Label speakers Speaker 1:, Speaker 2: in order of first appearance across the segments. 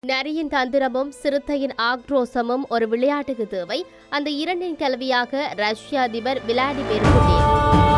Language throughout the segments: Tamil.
Speaker 1: நரியின் தந்திரமும் சிறுத்தையின் ஆக்ரோசமும் ஒரு விளையாட்டுக்கு தேவை அந்த இரண்டின் கலவையாக ரஷ்ய அதிபர் விளாடிமிர் புட்டின்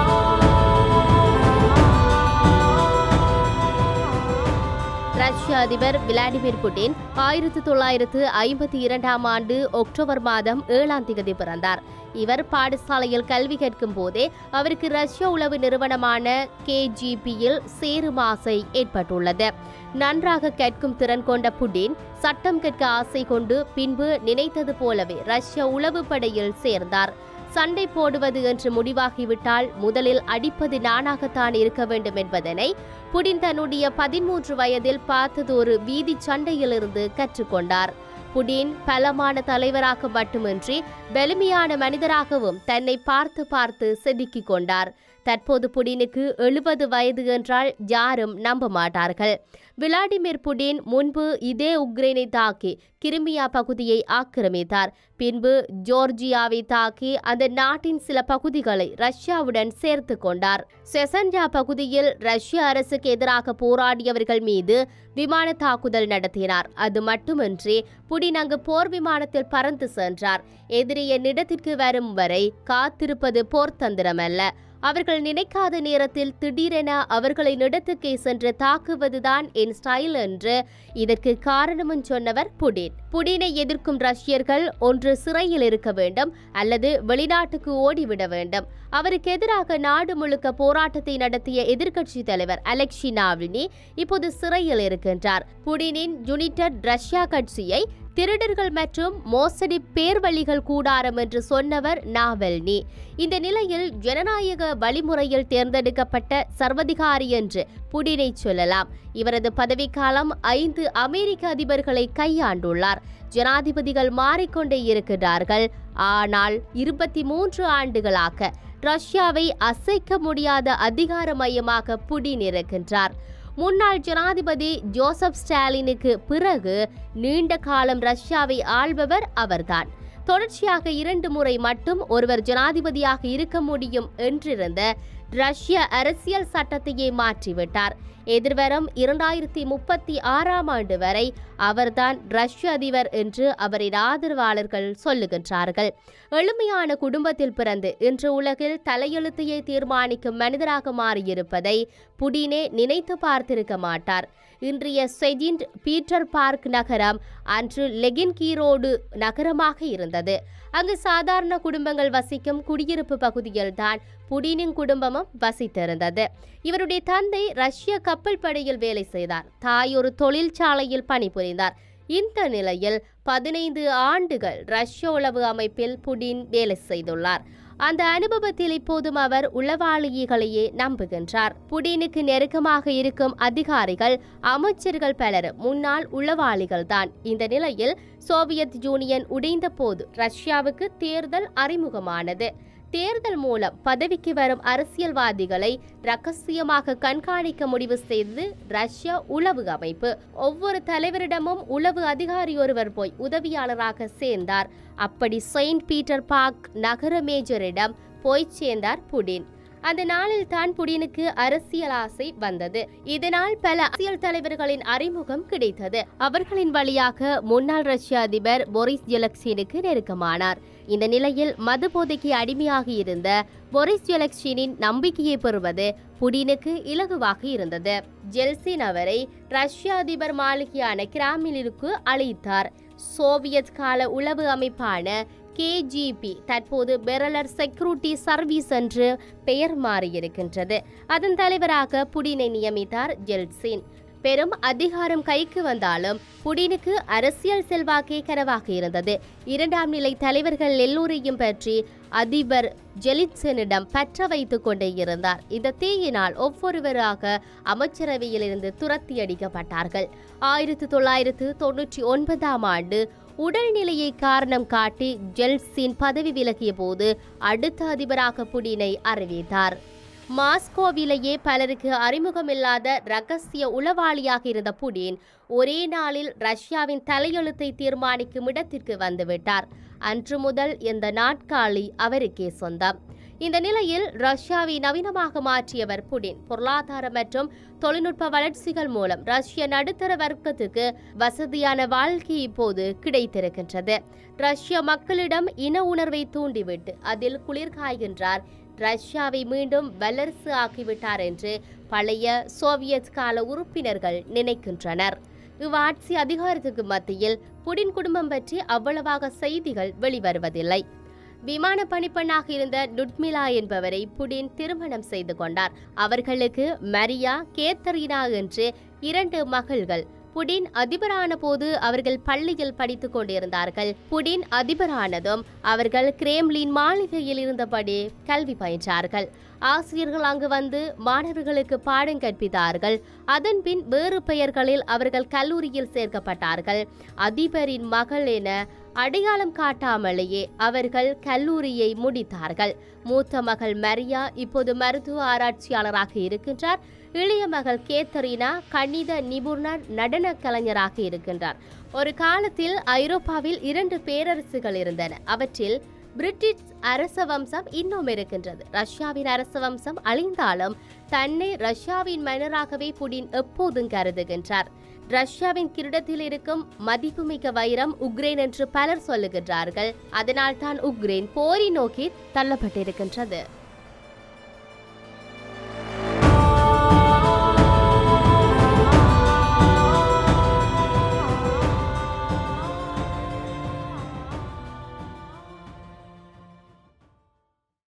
Speaker 1: ரஷ்ய அதிபர் விளாடிமிர் புட்டின் ஆயிரத்தி தொள்ளாயிரத்து ஐம்பத்தி இரண்டாம் ஆண்டு அக்டோபர் மாதம் ஏழாம் தேதி பிறந்தார் இவர் பாடசாலையில் கல்வி கற்கும் போதே அவருக்கு ரஷ்ய உளவு நிறுவனமான கேஜிபியில் சேரும் ஆசை ஏற்பட்டுள்ளது நன்றாக கற்கும் திறன் கொண்ட புட்டின் சட்டம் கற்க ஆசை கொண்டு பின்பு நினைத்தது போலவே ரஷ்ய உளவு படையில் சேர்ந்தார் சண்டை போடுவது என்று முடிவாகிவிட்டால் முதலில் அடிப்பது நானாகத்தான் இருக்க வேண்டும் என்பதனை புடின் தன்னுடைய பதிமூன்று வயதில் பார்த்ததொரு வீதி சண்டையிலிருந்து கற்றுக்கொண்டார் புடின் பலமான தலைவராக மட்டுமின்றி வலிமையான மனிதராகவும் தன்னை பார்த்து பார்த்து செதுக்கிக் கொண்டார் தற்போது புடினுக்கு எழுபது வயது என்றால் யாரும் நம்ப மாட்டார்கள் விளாடிமிர் புடின் முன்பு இதே உக்ரைனை தாக்கி கிரிமியா பகுதியை ஆக்கிரமித்தார் பின்பு ஜோர்ஜியாவை தாக்கி அந்த நாட்டின் சில பகுதிகளை ரஷ்யாவுடன் சேர்த்து கொண்டார் செசன்யா பகுதியில் ரஷ்ய அரசுக்கு எதிராக போராடியவர்கள் மீது விமான தாக்குதல் நடத்தினார் அது மட்டுமின்றி புடின் அங்கு போர் விமானத்தில் பறந்து சென்றார் எதிரி என்னிடத்திற்கு வரும் வரை காத்திருப்பது போர் தந்திரமல்ல அவர்கள் நினைக்காத நேரத்தில் திடீரென அவர்களை நிடத்துக்கே சென்று தாக்குவதுதான் என் ஸ்டைல் என்று இதற்கு காரணமும் சொன்னவர் புடின் புடினை எதிர்க்கும் ரஷ்யர்கள் ஒன்று சிறையில் இருக்க வேண்டும் அல்லது வெளிநாட்டுக்கு ஓடிவிட வேண்டும் அவருக்கு எதிராக நாடு முழுக்க போராட்டத்தை நடத்திய எதிர்க்கட்சி தலைவர் அலெக்சி நாவ்லினி இப்போது சிறையில் இருக்கின்றார் புடினின் யுனிடெட் ரஷ்யா கட்சியை திருடர்கள் மற்றும் மோசடி பேர்வழிகள் கூடாரம் என்று சொன்னவர் நாவல்னி இந்த நிலையில் ஜனநாயக வழிமுறையில் தேர்ந்தெடுக்கப்பட்ட சர்வதிகாரி என்று புடினை சொல்லலாம் இவரது பதவிக்காலம் ஐந்து அமெரிக்க அதிபர்களை கையாண்டுள்ளார் ஜனாதிபதிகள் மாறிக்கொண்டே இருக்கிறார்கள் ஆனால் இருபத்தி மூன்று ஆண்டுகளாக ரஷ்யாவை அசைக்க முடியாத அதிகார மையமாக புடின் இருக்கின்றார் முன்னாள் ஜனாதிபதி ஜோசப் ஸ்டாலினுக்கு பிறகு நீண்ட காலம் ரஷ்யாவை ஆள்பவர் அவர்தான் தொடர்ச்சியாக இரண்டு முறை மட்டும் ஒருவர் ஜனாதிபதியாக இருக்க முடியும் என்றிருந்த ரஷ்ய அரசியல் சட்டத்தையே மாற்றிவிட்டார் எதிர்வரும் இரண்டாயிரத்தி முப்பத்தி ஆறாம் ஆண்டு வரை அவர்தான் ரஷ்ய அதிபர் என்று அவரின் ஆதரவாளர்கள் சொல்லுகின்றார்கள் எளிமையான குடும்பத்தில் பிறந்து இன்று உலகில் தலையெழுத்தையே தீர்மானிக்கும் மனிதராக மாறியிருப்பதை புடினே நினைத்து பார்த்திருக்க மாட்டார் இன்றைய செஜின்ட் பீட்டர் பார்க் நகரம் அன்று லெகின்கீரோடு நகரமாக இருந்தது அங்கு சாதாரண குடும்பங்கள் வசிக்கும் குடியிருப்பு பகுதியில்தான் புடினின் குடும்பமும் வசித்திருந்தது இவருடைய தந்தை ரஷ்ய கப்பல் படையில் வேலை செய்தார் தாய் ஒரு தொழிற்சாலையில் பணிபுரிந்தார் இந்த நிலையில் பதினைந்து ஆண்டுகள் ரஷ்ய உளவு அமைப்பில் புடின் வேலை செய்துள்ளார் அந்த அனுபவத்தில் இப்போதும் அவர் உளவாளிகளையே நம்புகின்றார் புடினுக்கு நெருக்கமாக இருக்கும் அதிகாரிகள் அமைச்சர்கள் பலரும் முன்னாள் உளவாளிகள் தான் இந்த நிலையில் சோவியத் யூனியன் உடைந்த போது ரஷ்யாவுக்கு தேர்தல் அறிமுகமானது தேர்தல் மூலம் பதவிக்கு வரும் அரசியல்வாதிகளை ரகசியமாக கண்காணிக்க முடிவு செய்தது ரஷ்ய உளவு அமைப்பு ஒவ்வொரு தலைவரிடமும் உளவு அதிகாரி ஒருவர் போய் உதவியாளராக சேர்ந்தார் அப்படி செயின்ட் பீட்டர் பார்க் நகர மேஜரிடம் போய் சேர்ந்தார் புடின் அந்த நாளில் தான் புடினுக்கு அரசியல் ஆசை வந்தது இதனால் பல அரசியல் தலைவர்களின் அறிமுகம் கிடைத்தது அவர்களின் வழியாக முன்னாள் ரஷ்ய அதிபர் போரிஸ் ஜெலக்சினுக்கு நெருக்கமானார் இந்த நிலையில் மது போதைக்கு அடிமையாகி இருந்த போரிஸ் ஜெலக்சினின் நம்பிக்கையை பெறுவது புடினுக்கு இலகுவாக இருந்தது ஜெல்சின் அவரை ரஷ்ய அதிபர் மாளிகையான கிராமிலிற்கு அழைத்தார் சோவியத் கால உளவு அமைப்பான கேஜிபி தற்போது பெரலர் செக்யூரிட்டி சர்வீஸ் என்று பெயர் மாறியிருக்கின்றது அதன் தலைவராக புடினை நியமித்தார் ஜெல்சின் பெரும் அதிகாரம் கைக்கு வந்தாலும் புடினுக்கு அரசியல் செல்வாக்கே கனவாக இருந்தது இரண்டாம் நிலை தலைவர்கள் எல்லோரையும் பற்றி அதிபர் ஜெலிட்சனிடம் பற்ற வைத்துக் கொண்டே இருந்தார் இந்த தீயினால் ஒவ்வொருவராக அமைச்சரவையிலிருந்து துரத்தி அடிக்கப்பட்டார்கள் ஆயிரத்தி தொள்ளாயிரத்து தொன்னூற்றி ஒன்பதாம் ஆண்டு உடல்நிலையை காரணம் காட்டி ஜெல்சின் பதவி விலகிய போது அடுத்த அதிபராக புடினை அறிவித்தார் மாஸ்கோவிலேயே பலருக்கு அறிமுகமில்லாத ரகசிய உளவாளியாக இருந்த புடின் ஒரே நாளில் ரஷ்யாவின் தலையெழுத்தை தீர்மானிக்கும் இடத்திற்கு வந்துவிட்டார் அன்று முதல் இந்த நாட்காலி அவருக்கே சொந்தம் இந்த நிலையில் ரஷ்யாவை நவீனமாக மாற்றியவர் புடின் பொருளாதார மற்றும் தொழில்நுட்ப வளர்ச்சிகள் மூலம் ரஷ்ய நடுத்தர வர்க்கத்துக்கு வசதியான வாழ்க்கை இப்போது கிடைத்திருக்கின்றது ரஷ்ய மக்களிடம் இன உணர்வை தூண்டிவிட்டு அதில் குளிர்காய்கின்றார் ரஷ்யாவை மீண்டும் வல்லரசு ஆக்கிவிட்டார் என்று பழைய சோவியத் கால உறுப்பினர்கள் நினைக்கின்றனர் இவ்வாட்சி அதிகாரத்துக்கு மத்தியில் புடின் குடும்பம் பற்றி அவ்வளவாக செய்திகள் வெளிவருவதில்லை விமான பணிப்பெண்ணாக இருந்த லுட்மிலா என்பவரை புடின் திருமணம் செய்து கொண்டார் அவர்களுக்கு மரியா கேத்தரினா என்று இரண்டு மகள்கள் புடின் அதிபரான போது அவர்கள் பள்ளியில் படித்துக் கொண்டிருந்தார்கள் புடின் அதிபரானதும் அவர்கள் கிரேம்லின் மாளிகையில் இருந்தபடி கல்வி பயின்றார்கள் ஆசிரியர்கள் அங்கு வந்து மாணவர்களுக்கு பாடம் கற்பித்தார்கள் அதன் பின் வேறு பெயர்களில் அவர்கள் கல்லூரியில் சேர்க்கப்பட்டார்கள் அதிபரின் மகள் என அடையாளம் காட்டாமலேயே அவர்கள் கல்லூரியை முடித்தார்கள் மூத்த மகள் மரியா இப்போது மருத்துவ ஆராய்ச்சியாளராக இருக்கின்றார் இளைய மகள் கேத்தரினா கணித நிபுணர் நடன கலைஞராக இருக்கின்றார் ஒரு காலத்தில் ஐரோப்பாவில் இரண்டு பேரரசுகள் இருந்தன அவற்றில் பிரிட்டிஷ் அரச வம்சம் இன்னும் இருக்கின்றது ரஷ்யாவின் அரச வம்சம் அழிந்தாலும் தன்னை ரஷ்யாவின் மன்னராகவே புடின் எப்போதும் கருதுகின்றார் ரஷ்யாவின் கிரீடத்தில் இருக்கும் மதிப்புமிக்க வைரம் உக்ரைன் என்று பலர் சொல்லுகின்றார்கள் அதனால் தான் உக்ரைன் போரை நோக்கி தள்ளப்பட்டிருக்கின்றது